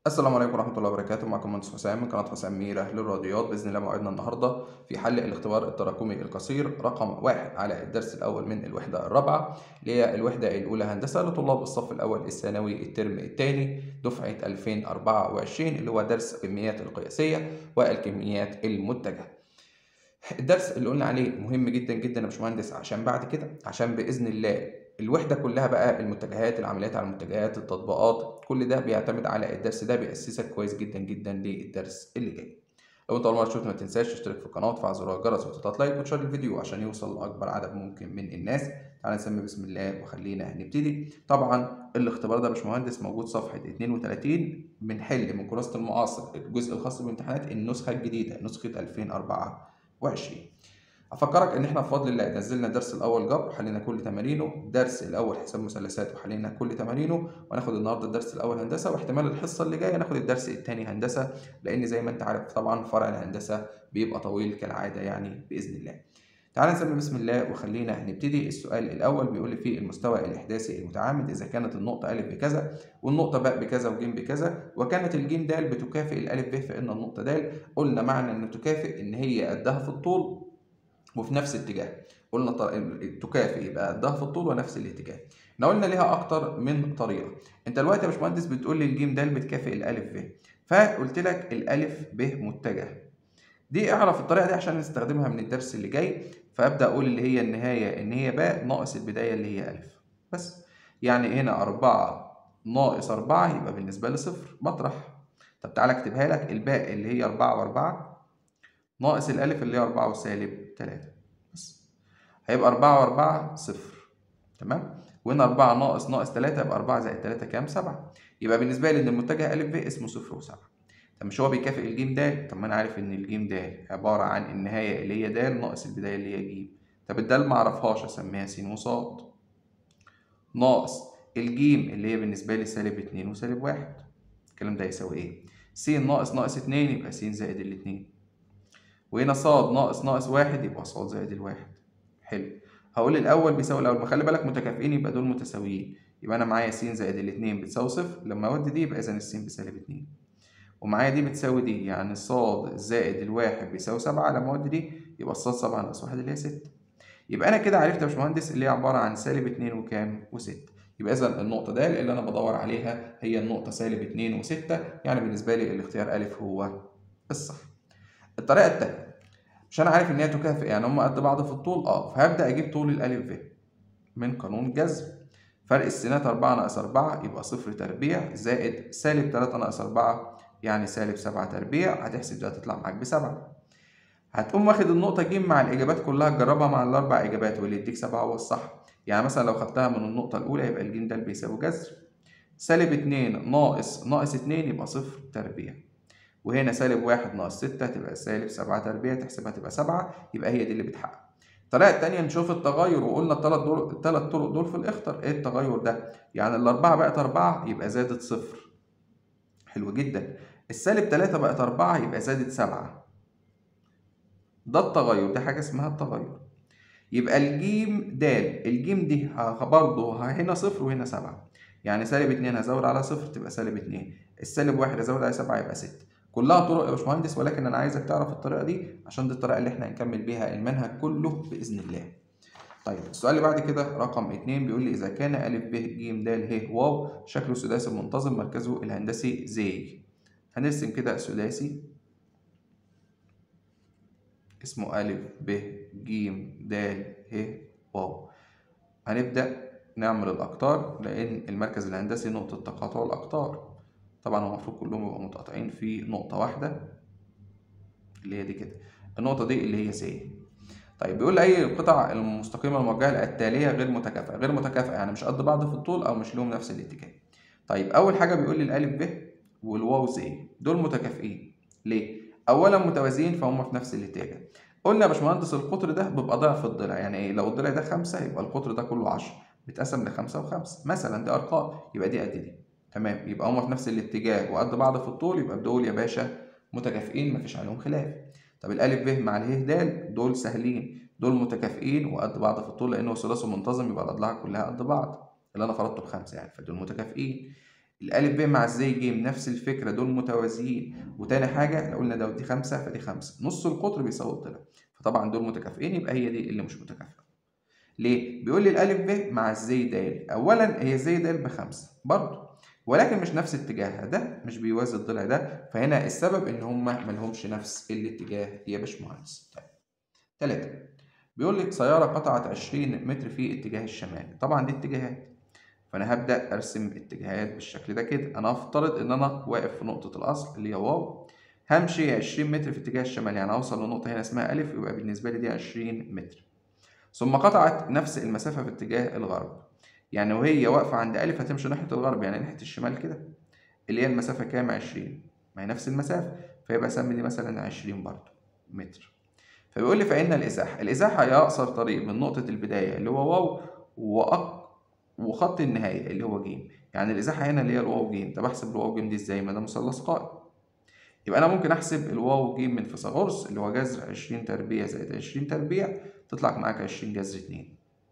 السلام عليكم ورحمة الله وبركاته معكم مهندس حسام من قناة حسام ميرة للرياضيات بإذن الله موعدنا النهاردة في حل الاختبار التراكمي القصير رقم واحد على الدرس الأول من الوحدة الرابعة اللي هي الوحدة الأولى هندسة لطلاب الصف الأول الثانوي الترم الثاني دفعة 2024 اللي هو درس الكميات القياسية والكميات المتجهة. الدرس اللي قلنا عليه مهم جدا جدا يا باشمهندس عشان بعد كده عشان بإذن الله الوحدة كلها بقى المتجهات العمليات على المتجهات التطبيقات كل ده بيعتمد على الدرس ده بيأسسك كويس جدا جدا للدرس اللي جاي لو انت اول مره تشوف ما تنساش تشترك في القناه وتفعل زر الجرس وتضغط لايك وتشير الفيديو عشان يوصل لاكبر عدد ممكن من الناس تعالى نسمي بسم الله وخلينا نبتدي طبعا الاختبار ده يا باشمهندس موجود صفحه 32 بنحل من كراسه المعاصر الجزء الخاص بالامتحانات النسخه الجديده نسخه 2024 افكرك ان احنا بفضل الله نزلنا الدرس الاول جبر حلينا كل تمارينه الدرس الاول حساب مثلثات وحلينا كل تمارينه وناخد النهارده الدرس الاول هندسه واحتمال الحصه اللي جايه ناخد الدرس الثاني هندسه لان زي ما انت عارف طبعا فرع الهندسه بيبقى طويل كالعاده يعني باذن الله تعال نسمي بسم الله وخلينا نبتدي السؤال الاول بيقول لي في المستوى الاحداثي المتعامد اذا كانت النقطه ا بكذا والنقطه ب بكذا وج بكذا وكانت الجيم د بتكافئ الالف ب فان النقطه د قلنا معنى ان تكافئ ان هي قدها في الطول وفي نفس الاتجاه قلنا تكافئ يبقى قدها في الطول ونفس الاتجاه احنا قلنا ليها اكتر من طريقه انت دلوقتي يا باشمهندس بتقول لي الجيم د بتكافئ الالف ب فقلت لك الالف ب متجه دي اعرف الطريقه دي عشان نستخدمها من الدرس اللي جاي فابدا اقول اللي هي النهايه ان هي باء ناقص البدايه اللي هي الف بس يعني هنا أربعة ناقص أربعة يبقى بالنسبة لي صفر بطرح طب تعالى اكتبها لك الباء اللي هي أربعة وأربعة ناقص الألف اللي هي أربعة وسالب تلاتة بس هيبقى أربعة وأربعة صفر تمام وهنا أربعة ناقص ناقص تلاتة يبقى أربعة زائد تلاتة كام سبعة يبقى بالنسبة لي إن المتجه ألف ب اسمه صفر وسبعة طب مش هو بيكافئ الجيم د طب ما أنا عارف إن الجيم د عبارة عن النهاية اللي هي د ناقص البداية اللي هي ج طب الدال معرفهاش أسميها س وصاد ناقص الجيم اللي هي بالنسبة لي سالب اتنين وسالب واحد الكلام ده يساوي إيه؟ س ناقص ناقص اتنين يبقى س زائد الاتنين وهنا صاد ناقص ناقص واحد يبقى صاد زائد الواحد حلو هقول الأول بيساوي الأول ما خلي بالك متكافئين يبقى دول متساويين يبقى أنا معايا س زائد الاتنين بتساوي صفر لما أودي دي يبقى إذا الس بسالب اتنين ومعايا دي بتساوي دي يعني صاد زائد الواحد بيساوي سبعة لما أودي دي يبقى الصاد سبعة ناقص واحد اللي هي ستة يبقى أنا كده عرفت يا باشمهندس اللي هي عبارة عن سالب اتنين وكام وستة يبقى إذا النقطة د اللي أنا بدور عليها هي النقطة سالب اتنين وستة يعني بالنسبة لي الاختيار ألف هو الصح الطريقة التانية مش انا عارف ان هي تكافئ يعني هم قد بعض في الطول اه فهبدا اجيب طول الالف ب من قانون الجذر فرق السينات 4 ناقص 4 يبقى صفر تربيع زائد سالب 3 ناقص 4 يعني سالب 7 تربيع هتحسب ده هتطلع معاك بسبعة هتقوم واخد النقطة ج مع الإجابات كلها تجربها مع الأربع إجابات واللي يديك سبعة هو الصح يعني مثلا لو خدتها من النقطة الأولى يبقى الج ده بيساوي جذر سالب 2 ناقص ناقص 2 يبقى صفر تربيع وهنا سالب واحد ناقص ستة تبقى سالب سبعة تربيع تحسبها تبقى سبعة يبقى هي دي اللي بتحقق. الطريقة التانية نشوف التغير وقلنا التلات دول التلات طرق دول في الاختر ايه التغير ده؟ يعني الأربعة بقت أربعة يبقى زادت صفر. حلو جدا. السالب تلاتة بقت أربعة يبقى زادت سبعة. ده التغير دي حاجة اسمها التغير. يبقى الجيم د الجيم دي برضه هنا صفر وهنا سبعة. يعني سالب اتنين هزود على صفر تبقى سالب اتنين. السالب واحد هزود على سبعة يبقى ستة. كلها طرق يا باشمهندس ولكن انا عايزك تعرف الطريقه دي عشان دي الطريقه اللي احنا هنكمل بيها المنهج كله باذن الله. طيب السؤال اللي بعد كده رقم اتنين بيقول لي اذا كان ا ب ج د ه واو شكله سداسي منتظم مركزه الهندسي زي هنرسم كده سداسي اسمه ا ب ج د ه واو هنبدا نعمل الاقطار لان المركز الهندسي نقطه تقاطع الاقطار طبعا هو المفروض كلهم يبقوا متقاطعين في نقطة واحدة اللي هي دي كده النقطة دي اللي هي سي طيب بيقول أي القطع المستقيمة الموجهة التالية غير متكافئة غير متكافئة يعني مش قد بعض في الطول أو مش لهم نفس الاتجاه طيب أول حاجة بيقول لي الألف ب والواو زي دول متكافئين ليه؟ أولا متوازيين فهم في نفس الاتجاه قلنا يا باشمهندس القطر ده بيبقى ضعف الضلع يعني إيه لو الضلع ده خمسة يبقى القطر ده كله عشرة بيتقسم لخمسة وخمسة مثلا دي أرقام يبقى دي قد دي تمام يبقى هما في نفس الاتجاه وقد بعض في الطول يبقى دول يا باشا متكافئين مفيش عليهم خلاف طب الالف ب مع اله د دول سهلين دول متكافئين وقد بعض في الطول لانه ثلاثي منتظم يبقى الاضلاع كلها قد بعض اللي انا فرضته بخمسه يعني فدول متكافئين الألف ب مع الزي ج نفس الفكرة دول متوازيين وتاني حاجة احنا قلنا ده ودي خمسة فدي خمسة نص القطر بيساوي الضلع فطبعا دول متكافئين يبقى هي دي اللي مش متكافئة ليه؟ بيقول لي الألف ب مع الزي د أولا هي الزي د بخمسة برضه ولكن مش نفس اتجاهها ده مش بيوازي الضلع ده فهنا السبب إن هما ملهمش نفس الاتجاه يا باشمهندس طيب تلاتة بيقول لي سيارة قطعت 20 متر في اتجاه الشمال طبعا دي اتجاهات فانا هبدا ارسم اتجاهات بالشكل ده كده انا هفترض ان انا واقف في نقطه الاصل اللي هي واو همشي 20 متر في اتجاه الشمال يعني اوصل لنقطه هنا اسمها الف يبقى بالنسبه لي دي 20 متر ثم قطعت نفس المسافه في اتجاه الغرب يعني وهي واقفه عند الف هتمشي ناحيه الغرب يعني ناحيه الشمال كده اللي هي المسافه كام 20 ما هي نفس المسافه فيبقى اسمي دي مثلا 20 برضه متر فبيقول لي فان الازاحه الازاحه هي اقصر طريق من نقطه البدايه اللي هو واو وأق وخط النهاية اللي هو ج يعني الإزاحة هنا اللي هي الواو ج طب أحسب الواو ج دي إزاي ما ده مثلث قائم يبقى أنا ممكن أحسب الواو ج من فيثاغورس اللي هو جذر 20 تربيع زائد 20 تربيع تطلع معاك 20 جذر 2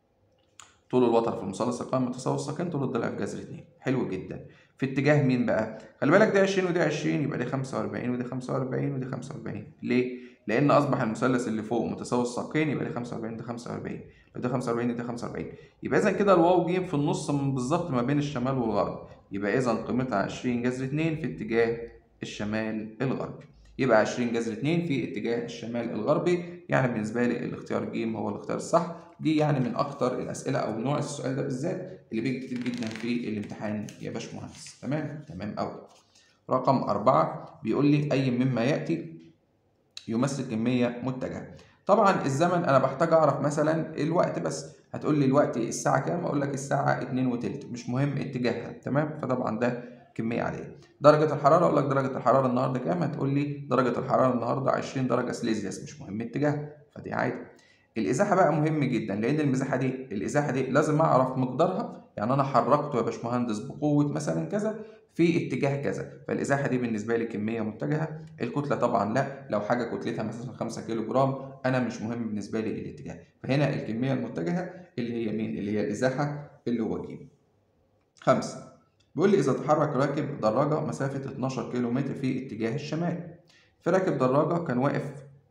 طول الوتر في المثلث القائم متساوي الساقين طول الضلع في جذر 2 حلو جدا في اتجاه مين بقى؟ خلي بالك ده 20 ودي 20 يبقى دي 45 ودي 45 ودي 45 ليه؟ لأن أصبح المثلث اللي فوق متساوي الساقين يبقى دي 45 ودي 45 ده 45 ده 45 يبقى اذا كده الواو ج في النص بالظبط ما بين الشمال والغرب يبقى اذا قيمتها 20 جذر 2 في اتجاه الشمال الغربي يبقى 20 جذر 2 في اتجاه الشمال الغربي يعني بالنسبه لي الاختيار ج هو الاختيار الصح دي يعني من اكتر الاسئله او نوع السؤال ده بالذات اللي بيجي كتير جدا في الامتحان يا باشمهندس تمام تمام قوي رقم أربعة بيقول لي أي مما يأتي يمثل كمية متجهة طبعا الزمن انا بحتاج اعرف مثلا الوقت بس هتقول لي الوقت الساعه كام اقول لك الساعه 2 وتلت مش مهم اتجاهها تمام فطبعا ده كميه عاديه درجه الحراره اقول لك درجه الحراره النهارده كام هتقول لي درجه الحراره النهارده 20 درجه سليزيوس مش مهم اتجاهها فدي عادي الازاحه بقى مهم جدا لان المساحه دي الازاحه دي لازم اعرف مقدارها يعني انا حركته يا باشمهندس بقوه مثلا كذا في اتجاه كذا فالازاحه دي بالنسبه لي كميه متجهه الكتله طبعا لا لو حاجه كتلتها مثلا 5 كيلو جرام انا مش مهم بالنسبه لي الاتجاه فهنا الكميه المتجهه اللي هي مين اللي هي الازاحه اللي هو ج خمسة بيقول لي إذا تحرك راكب دراجة مسافة 12 كيلو متر في اتجاه الشمال في راكب دراجة كان واقف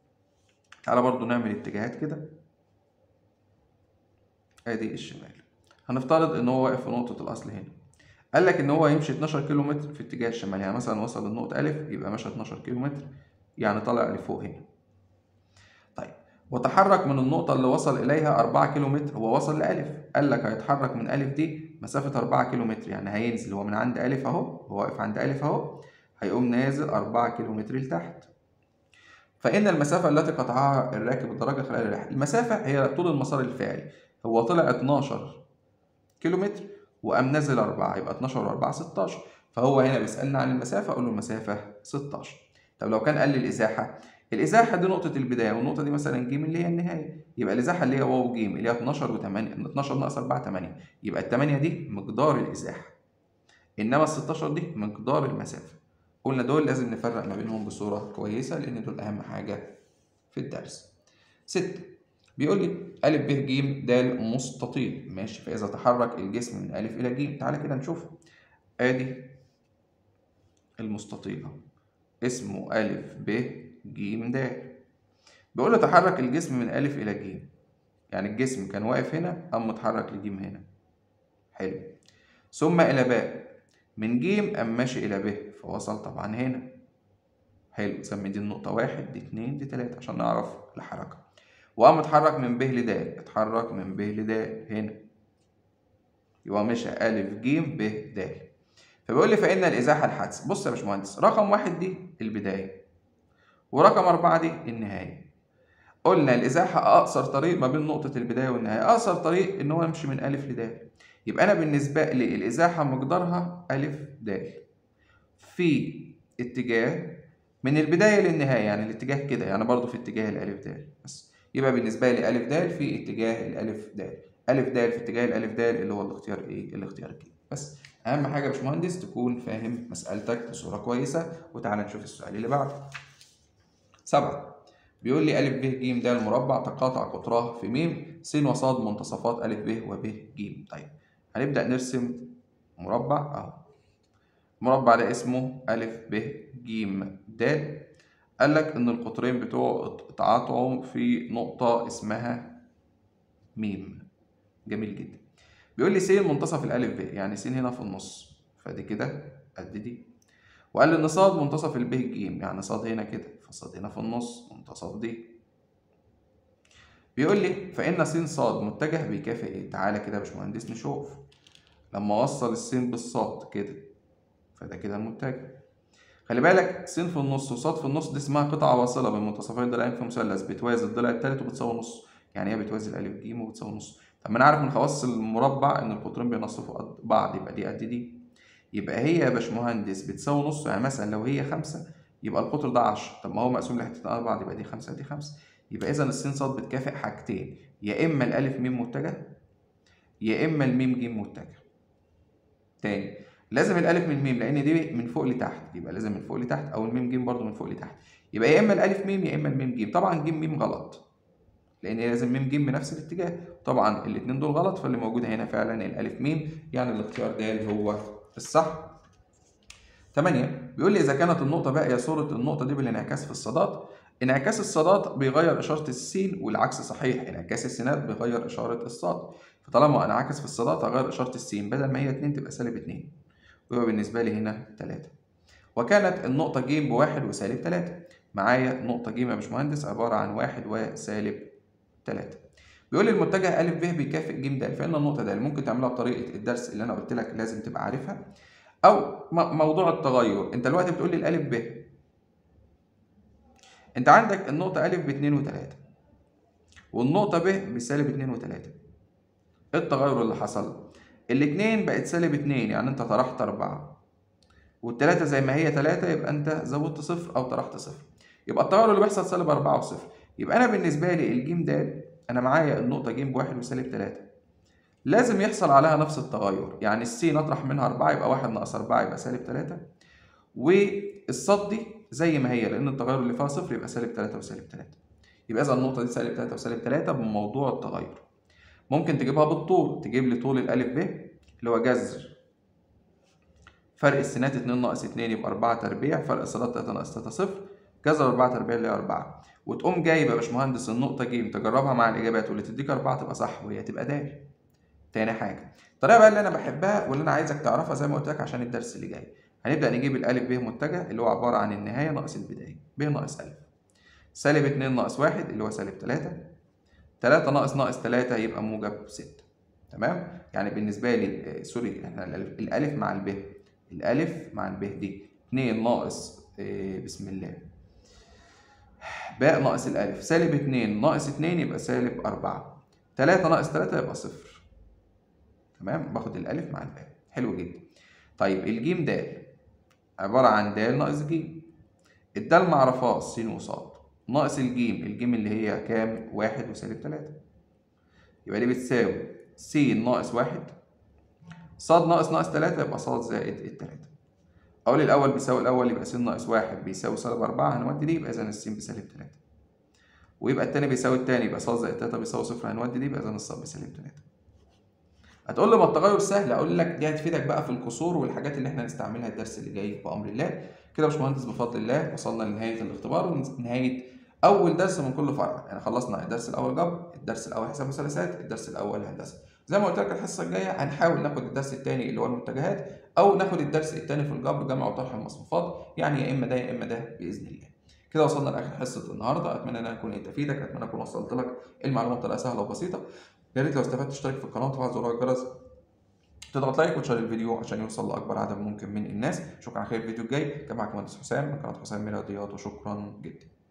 تعالى برضو نعمل اتجاهات كده ادي الشمال هنفترض ان هو واقف في نقطة الاصل هنا قال لك ان هو يمشي 12 كيلو متر في اتجاه الشمال يعني مثلا وصل للنقطة أ يبقى مشى 12 كيلو متر يعني طالع لفوق هنا طيب وتحرك من النقطة اللي وصل إليها 4 كيلو متر هو وصل لألف قال لك هيتحرك من ألف دي مسافة 4 كيلو متر يعني هينزل هو من عند ألف أهو هو واقف عند ألف أهو هيقوم نازل 4 كيلو متر لتحت فإن المسافة التي قطعها الراكب الدراجة خلال الرحلة المسافة هي طول المسار الفعلي هو طلع 12 كيلو متر وقام نازل 4 يبقى 12 و4 16 فهو هنا بيسألنا عن المسافة أقول له المسافة 16 طب لو كان قال لي الإزاحة الإزاحة دي نقطة البداية والنقطة دي مثلا ج اللي هي النهاية يبقى الإزاحة اللي هي واو ج اللي هي 12 و8 12 ناقص 4 8 يبقى ال 8 دي مقدار الإزاحة إنما ال 16 دي مقدار المسافة قلنا دول لازم نفرق ما بينهم بصورة كويسة لأن دول أهم حاجة في الدرس. ستة بيقول لي أ ب ج د مستطيل ماشي فإذا تحرك الجسم من أ إلى ج تعالى كده نشوف آدي المستطيل اسمه أ ب ج د بيقول له تحرك الجسم من أ إلى ج يعني الجسم كان واقف هنا قام متحرك لج هنا حلو ثم إلى باء من ج قام ماشي إلى ب فوصل طبعا هنا حلو سمي دي النقطة واحد دي اتنين دي تلاتة عشان نعرف الحركة وقام اتحرك من ب لد اتحرك من ب لد هنا يبقى مشى أ ج ب د فبيقول لي فإن الإزاحة الحادثة بص يا باشمهندس رقم واحد دي البداية ورقم أربعة دي النهاية قلنا الإزاحة أقصر طريق ما بين نقطة البداية والنهاية أقصر طريق إن هو يمشي من أ لد يبقى أنا بالنسبة لي الإزاحة مقدارها أ د في اتجاه من البداية للنهاية يعني الاتجاه كده يعني برضو في اتجاه الألف د بس يبقى بالنسبة لي ألف د في اتجاه الألف د ألف د في اتجاه الألف د اللي هو الاختيار إيه؟ الاختيار ك بس أهم حاجة يا باشمهندس تكون فاهم مسألتك بصورة كويسة وتعالى نشوف السؤال اللي بعده سبعة بيقول لي أ ب ج د المربع تقاطع قطراه في م س وص منتصفات أ ب وب ج طيب هنبدأ نرسم مربع أهو المربع ده اسمه أ ب ج د قال لك إن القطرين بتوعه اتعاطوا في نقطة اسمها م جميل جدا بيقول لي س منتصف الألف ب يعني س هنا في النص فدي كده قد دي وقال لي إن ص منتصف الب ج يعني ص هنا كده فص هنا في النص منتصف دي بيقول لي فإن س ص متجه بيكافئ إيه؟ تعالى كده يا باشمهندس نشوف لما أوصل السين بالصاد كده فده كده المتجه خلي بالك س في النص وصاد في النص دي اسمها قطعة واصلة بين منتصفين ضلعين في مثلث بتوازي الضلع التالت وبتساوي نص يعني هي بتوازي الألف ج وبتساوي نص طب ما أنا عارف من خواص المربع إن القطرين بينصفوا قد بعض يبقى دي قد دي يبقى هي يا باشمهندس بتساوي نص يعني مثلا لو هي خمسة يبقى القطر ده 10 طب ما هو مقسوم لحتتين على بعض يبقى دي خمسة دي خمسة يبقى إذا السين صاد بتكافئ حاجتين يا إما الألف م متجه يا إما الميم ج متجه تاني لازم الالف من الميم لان دي من فوق لتحت يبقى لازم من فوق لتحت او الميم ج برضو من فوق لتحت يبقى يا اما الالف ميم يا اما الميم ج طبعا ج ميم غلط لان لازم ميم ج بنفس الاتجاه طبعا الاثنين دول غلط فاللي موجوده هنا فعلا الالف ميم يعني الاختيار د هو الصح 8 بيقول لي اذا كانت النقطه باقيه صوره النقطه دي بالانعكاس في الصادات انعكاس الصادات بيغير اشاره السين والعكس صحيح انعكاس السينات بيغير اشاره الصاد فطالما انعكس في الصادات هغير اشاره السين بدل ما هي 2 تبقى سالب 2 ويبقى بالنسبة لي هنا تلاتة وكانت النقطة ج بواحد وسالب تلاتة معايا نقطة ج يا باشمهندس عبارة عن واحد وسالب تلاتة بيقول لي المتجه أ ب بيكافئ ج د فإن النقطة د ممكن تعملها بطريقة الدرس اللي أنا قلت لك لازم تبقى عارفها أو موضوع التغير أنت دلوقتي بتقول لي الألف ب أنت عندك النقطة أ باتنين وتلاتة والنقطة ب بسالب اتنين وتلاتة إيه التغير اللي حصل؟ الاتنين بقت سالب اتنين يعني انت طرحت أربعة والتلاتة زي ما هي تلاتة يبقى انت زودت صفر أو طرحت صفر يبقى التغير اللي بيحصل سالب أربعة وصفر يبقى أنا بالنسبة لي الجيم د أنا معايا النقطة ج بواحد وسالب تلاتة لازم يحصل عليها نفس التغير يعني السين أطرح منها أربعة يبقى واحد ناقص أربعة يبقى سالب تلاتة والصاد دي زي ما هي لأن التغير اللي فيها صفر يبقى سالب تلاتة وسالب تلاتة يبقى إذا النقطة دي سالب تلاتة وسالب تلاتة بموضوع التغير ممكن تجيبها بالطول تجيب لي طول الألف ب اللي هو جذر فرق السينات 2 ناقص 2 يبقى 4 تربيع فرق الصادات 3 ناقص 3 صفر جذر 4 تربيع اللي هي 4 وتقوم جايب يا باشمهندس النقطة ج تجربها مع الإجابات واللي تديك 4 تبقى صح وهي تبقى د تاني حاجة الطريقة بقى اللي أنا بحبها واللي أنا عايزك تعرفها زي ما قلت لك عشان الدرس اللي جاي هنبدأ نجيب الألف ب متجه اللي هو عبارة عن النهاية ناقص البداية ب ناقص ألف سالب 2 ناقص 1 اللي هو سالب 3 3 ناقص ناقص 3 يبقى موجب 6 تمام يعني بالنسبه لي آه سوري احنا الالف مع الب الالف مع الب دي 2 ناقص آه بسم الله باء ناقص الالف سالب 2 ناقص 2 يبقى سالب 4 3 ناقص 3 يبقى صفر تمام باخد الالف مع الباء حلو جدا طيب الجيم د عباره عن د ناقص ج الدال معرفهاش س وصاد ناقص الجيم الجيم اللي هي كام واحد وسالب تلاتة يبقى دي بتساوي س ناقص واحد صاد ناقص ناقص تلاتة يبقى صاد زائد التلاتة أقول الأول بيساوي الأول يبقى س ناقص واحد بيساوي سالب أربعة هنودي دي يبقى إذا الس بسالب تلاتة ويبقى التاني بيساوي التاني يبقى صاد زائد تلاتة بيساوي صفر هنودي دي يبقى إذا الصاد بسالب تلاتة هتقول لي ما التغير سهل اقول لك دي هتفيدك بقى في الكسور والحاجات اللي احنا هنستعملها الدرس اللي جاي بامر الله كده يا باشمهندس بفضل الله وصلنا لنهايه الاختبار ونهايه اول درس من كل فرع يعني خلصنا الدرس الاول جبر الدرس الاول حساب مثلثات الدرس الاول هندسه زي ما قلت لك الحصه الجايه هنحاول ناخد الدرس الثاني اللي هو المتجهات او ناخد الدرس الثاني في الجبر جمع وطرح المصفوفات يعني يا اما ده يا اما ده باذن الله كده وصلنا لاخر حصه النهارده اتمنى ان انا اكون افيدك اتمنى اكون وصلت لك المعلومه بطريقه سهله وبسيطه يا ريت لو استفدت تشترك في القناه وتفعل زر الجرس تضغط لايك وتشير الفيديو عشان يوصل لاكبر عدد ممكن من الناس اشوفك على خير الفيديو الجاي كان معاكم مهندس حسام من قناه حسام رياضيات وشكرا جدا